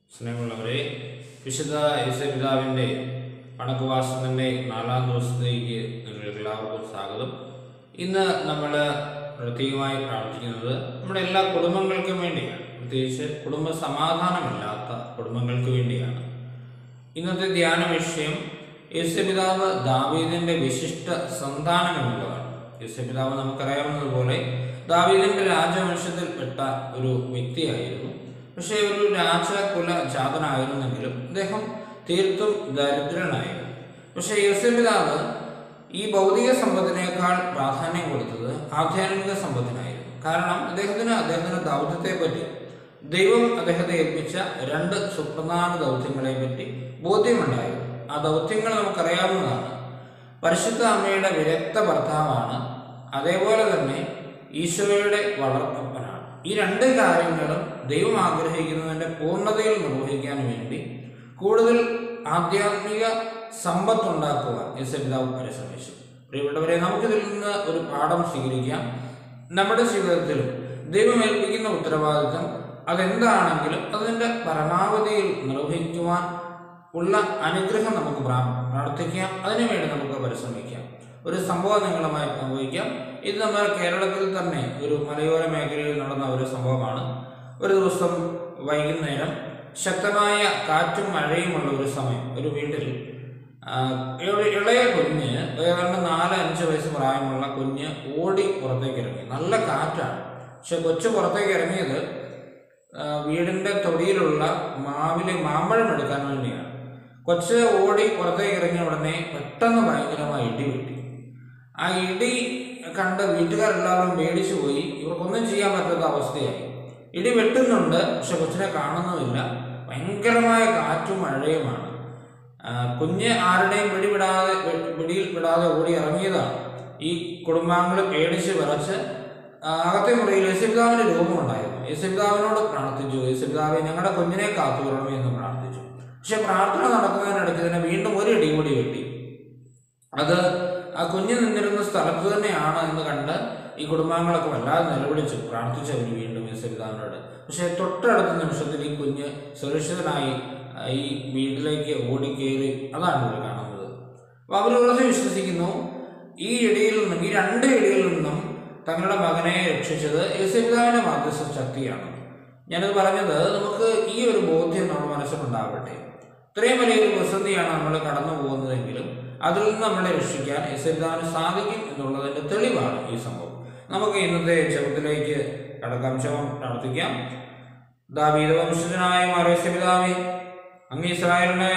സ്നേഹമുള്ളവരെ വിശുദ്ധ യേശുപിതാവിൻ്റെ വണക്കവാസത്തിൻ്റെ നാലാം ദിവസത്തേക്ക് നിങ്ങൾക്ക് എല്ലാവർക്കും സ്വാഗതം ഇന്ന് നമ്മൾ പ്രത്യേകമായി പ്രാർത്ഥിക്കുന്നത് നമ്മുടെ എല്ലാ കുടുംബങ്ങൾക്കും വേണ്ടിയാണ് പ്രത്യേകിച്ച് കുടുംബ സമാധാനമില്ലാത്ത കുടുംബങ്ങൾക്ക് വേണ്ടിയാണ് ഇന്നത്തെ ധ്യാന വിഷയം യേശുപിതാവ് ദാവീദിന്റെ വിശിഷ്ട സന്താനം എന്നുള്ളതാണ് യേശുപിതാവ് നമുക്കറിയാവുന്നതുപോലെ ദാവീദിന്റെ രാജവംശത്തിൽപ്പെട്ട ഒരു വ്യക്തിയായിരുന്നു പക്ഷേ ഒരു രാജകുല ജാതനായിരുന്നെങ്കിലും അദ്ദേഹം തീർത്തും ദരിദ്രനായിരുന്നു പക്ഷേ യേശുപിതാവ് ഈ ഭൗതിക സമ്പത്തിനേക്കാൾ പ്രാധാന്യം കൊടുത്തത് ആധ്യാത്മിക സമ്പത്തിനായിരുന്നു കാരണം അദ്ദേഹത്തിന് അദ്ദേഹത്തിന്റെ ദൗത്യത്തെ പറ്റി ദൈവം അദ്ദേഹത്തെ ഏൽപ്പിച്ച രണ്ട് സുപ്രധാന ദൗത്യങ്ങളെ പറ്റി ബോധ്യമുണ്ടായിരുന്നു ആ ദൗത്യങ്ങൾ നമുക്കറിയാവുന്നതാണ് പരിശുദ്ധ അമ്മയുടെ വിരക്ത ഭർത്താവാണ് അതേപോലെ തന്നെ ഈശോയുടെ വളർത്തപ്പനാണ് ഈ രണ്ട് കാര്യങ്ങളും ദൈവം ആഗ്രഹിക്കുന്നതിന്റെ പൂർണ്ണതയിൽ നിർവഹിക്കാൻ വേണ്ടി കൂടുതൽ ആധ്യാത്മിക സമ്പത്ത് ഉണ്ടാക്കുവാൻ യേശുപിതാവ് പരിശ്രമിച്ചു പ്രിയപ്പെട്ടവരെ നമുക്കിതിൽ നിന്ന് ഒരു പാഠം സ്വീകരിക്കാം നമ്മുടെ ജീവിതത്തിലും ദൈവം ഏൽപ്പിക്കുന്ന ഉത്തരവാദിത്വം അതെന്താണെങ്കിലും അതിൻ്റെ പരമാവധിയിൽ നിർവഹിക്കുവാൻ ഉള്ള അനുഗ്രഹം നമുക്ക് പ്രാ- പ്രാർത്ഥിക്കാം അതിനുവേണ്ടി നമുക്ക് പരിശ്രമിക്കാം ഒരു സംഭവം നിങ്ങളുമായി പങ്കുവയ്ക്കാം ഇത് നമ്മൾ കേരളത്തിൽ തന്നെ ഒരു മലയോര മേഖലയിൽ നടന്ന ഒരു സംഭവമാണ് ഒരു ദിവസം വൈകുന്നേരം ശക്തമായ കാറ്റും മഴയുമുള്ള ഒരു സമയം ഒരു വീട്ടിൽ ആ, ഇള- ഇളയ കുഞ്ഞ് ഏതാണ്ട് നാല് അഞ്ച് വയസ്സ് പ്രായമുള്ള കുഞ്ഞ് ഓടി പുറത്തേക്ക് ഇറങ്ങി നല്ല കാറ്റാണ് പക്ഷെ കൊച്ചു പുറത്തേക്ക് ഇറങ്ങിയത് ആ, വീടിന്റെ തൊടിയിലുള്ള മാവിലെ മാമ്പഴം എടുക്കാൻ വേണ്ടിയാണ് കൊച്ച് ഓടി പുറത്തേക്ക് ഇറങ്ങിയ ഉടനെ പെട്ടെന്ന് ഭയങ്കരമായി ഇടി വെട്ടി ആ ഇടി കണ്ട് വീട്ടുകാരെല്ലാവരും പേടിച്ചു പോയി ഇവർക്കൊന്നും ചെയ്യാൻ പറ്റാത്ത അവസ്ഥയായി ഇടി വെട്ടുന്നുണ്ട് പക്ഷെ കൊച്ചിനെ കാണുന്നുമില്ല ഭയങ്കരമായ കാറ്റും മഴയുമാണ് ആ, കുഞ്ഞ് ആരുടെയും പിടിവിടാതെ പി- പിടിയിൽ വിടാതെ ഓടി ഇറങ്ങിയതാണ് ഈ കുടുംബാംഗങ്ങൾ പേടിച്ച് വിറച്ച് ആ, അകത്തെ മുറിയിൽ യേശുപിതാവിന്റെ രൂപമുണ്ടായിരുന്നു യേശുപിതാവിനോട് പ്രാർത്ഥിച്ചു യേശുപിതാവെ ഞങ്ങളുടെ കുഞ്ഞിനെ കാത്തുകൊള്ളണമേ എന്ന് പ്രാർത്ഥിച്ചു പക്ഷെ പ്രാർത്ഥന നടക്കുന്നതിനിടയ്ക്ക് തന്നെ വീണ്ടും ഒരു ഇടി കൂടി വെട്ടി അത് ആ കുഞ്ഞ് നിന്നിരുന്ന സ്ഥലത്ത് തന്നെയാണ് എന്ന് കണ്ട് ഈ കുടുംബാംഗങ്ങളൊക്കെ വല്ലാതെ നിലവിളിച്ചു പ്രാർത്ഥിച്ചു അവർ വീണ്ടും യേശുപിതാവിനോട് പക്ഷെ തൊട്ടടുത്ത നിമിഷത്തിൽ ഈ കുഞ്ഞ് സുരക്ഷിതനായി ആ, ഈ വീട്ടിലേക്ക് ഓടിക്കേറി അതാണ് ഇവിടെ കാണുന്നത് അപ്പൊ അവർ ഉറച്ചു വിശ്വസിക്കുന്നു ഈ ഇടിയിൽ നിന്നും ഈ രണ്ട് ഇടിയിൽ നിന്നും തങ്ങളുടെ മകനെ രക്ഷിച്ചത് യേശുപിതാവിന്റെ മാധ്യസ്ഥ ശക്തിയാണ് ഞാനത് പറഞ്ഞത് നമുക്ക് ഈ ഒരു ബോധ്യം നമ്മുടെ മനസ്സിലുണ്ടാവട്ടെ ഇത്രയും വലിയൊരു പ്രതിസന്ധിയാണ് നമ്മൾ കടന്നു പോകുന്നതെങ്കിലും അതിൽ നിന്ന് നമ്മളെ രക്ഷിക്കാൻ യേശുപിതാവിന് സാധിക്കും എന്നുള്ളതിന്റെ തെളിവാണ് ഈ സംഭവം നമുക്ക് ഇന്നത്തെ ജപത്തിലേക്ക് കടക്കാം ജപം പ്രാർത്ഥിക്കാം ദാവീദ വംശജനായ മാറേശപിതാവേ അങ്ങ് ഇസ്രായേലിനെ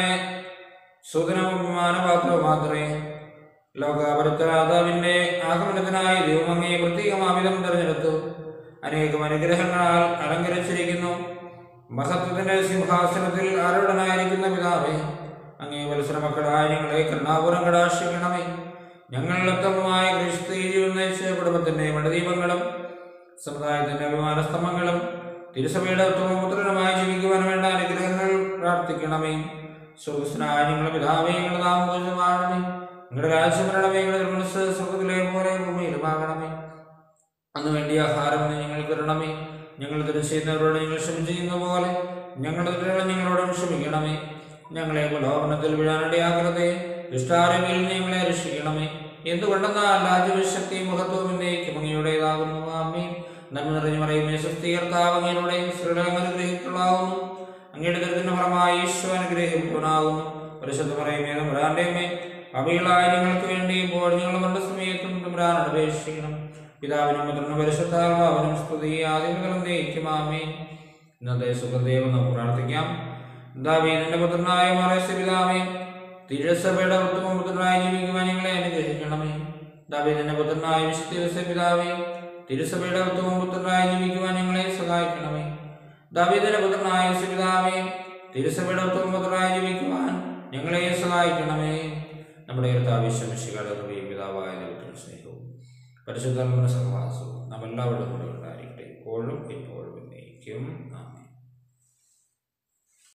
സുതനമാനപാത്രവും മാത്രമേ ലോകാപരത്തരാതാവിന്റെ ആഗമനത്തിനായി ദൈവം അങ്ങയെ പ്രത്യേകമാവിധം തിരഞ്ഞെടുത്തു അനേകം അനുഗ്രഹങ്ങളാൽ അലങ്കരിച്ചിരിക്കുന്നു മഹത്വത്തിന്റെ സിംഹാസനത്തിൽ ആരുടനായിരിക്കുന്ന പിതാവേ അങ്ങേ വത്സര മക്കളായ ഞങ്ങളെ കരുണാപുരം കടാക്ഷിക്കണമേ ഞങ്ങളുടെ ഉത്തമമായ ക്രിസ്തു ഉന്നയിച്ച കുടുംബത്തിന്റെ മടദീപങ്ങളും സമുദായത്തിന്റെ അഭിമാനസ്തംഭങ്ങളും തിരുസഭയുടെ ഉത്തമപുത്രനുമായി ജീവിക്കുവാൻ വേണ്ട അനുഗ്രഹങ്ങൾ പ്രാർത്ഥിക്കണമേ സുഖസ്നായ ഞങ്ങളുടെ പിതാവേ ഞങ്ങളുടെ നാമം പൂജിതമാകണമേ നിങ്ങളുടെ രാജ്യം വരണമേ ഞങ്ങളുടെ മനസ്സ് സ്വർഗത്തിലെ പോലെ ഭൂമിയിലുമാകണമേ അന്ന് വേണ്ടിയ ആഹാരം നീ ഞങ്ങൾക്ക് തരണമേ ഞങ്ങൾ തിരു ചെയ്യുന്നവരോട് ഞങ്ങൾ ക്ഷമിച്ചിരിക്കുന്ന പോലെ ഞങ്ങളുടെ തെറ്റുകൾ ഞങ്ങളോടും ക്ഷമിക്കണമേ ഞങ്ങളെ പ്രലോഭനത്തിൽ വീഴാനിടയാകരുതേ ദുഷ്ടാരങ്ങളിൽ നിന്ന് ഞങ്ങളെ രക്ഷിക്കണമേ എന്തുകൊണ്ടെന്നാൽ രാജ്യശക്തിയും മഹത്വവും എന്നേക്കും അങ്ങയുടേതാകുന്നു അമ്മേ നന്മ നിറഞ്ഞു പറയുമേ സ്വസ്ഥീകർത്താവ് അങ്ങയുടെ ശ്രീലം അനുഗ്രഹിക്കുള്ളാവുന്നു അങ്ങയുടെ ദരിദ്രന്റെ ഫലമായി ഈശോ അനുഗ്രഹിക്കപ്പെടാവുന്നു പരിശുദ്ധ പറയുമേ നമ്മുടെ അമ്മേ അവയിലായ ഞങ്ങൾക്ക് വേണ്ടി ഇപ്പോൾ ഞങ്ങളുടെ സമയത്തും തുമ്രാനോട് അപേക്ഷിക്കണം പിതാവിനും പുത്രനും പരിശുദ്ധാത്മാവിനും സ്തുതി ആദ്യം മുതൽ നയിക്കുമാമേ ഇന്നത്തെ സുഖദേവം നമുക്ക് പ്രാർത്ഥിക്കാം ദാവീദിന്റെ പുത്രനായ മറേശ പിതാവേ തിരുസഭയുടെ ഉത്തമ പുത്രനായി ജീവിക്കുവാൻ ഞങ്ങളെ അനുഗ്രഹിക്കണമേ ദാവീദിന്റെ പുത്രനായ വിശുദ്ധ പിതാവേ തിരുസഭയുടെ ഉത്തമ പുത്രനായി ജീവിക്കുവാൻ ഞങ്ങളെ സഹായിക്കണമേ ദാവീദിന്റെ പുത്രനായ പിതാവേ തിരുസഭയുടെ ഉത്തമ പുത്രനായി ജീവിക്കുവാൻ ഞങ്ങളെ സഹായിക്കണമേ നമ്മുടെ കർത്താവിശ്വമിശികളുടെ പിതാവായ ദൈവത്തിന്റെ സ്നേഹവും പരിശുദ്ധ സഹവാസവും നാം എല്ലാവരുടെ കൂടെ ഉണ്ടായിരിക്കട്ടെ ഇപ്പോഴും എപ്പോഴും എന്നേക്കും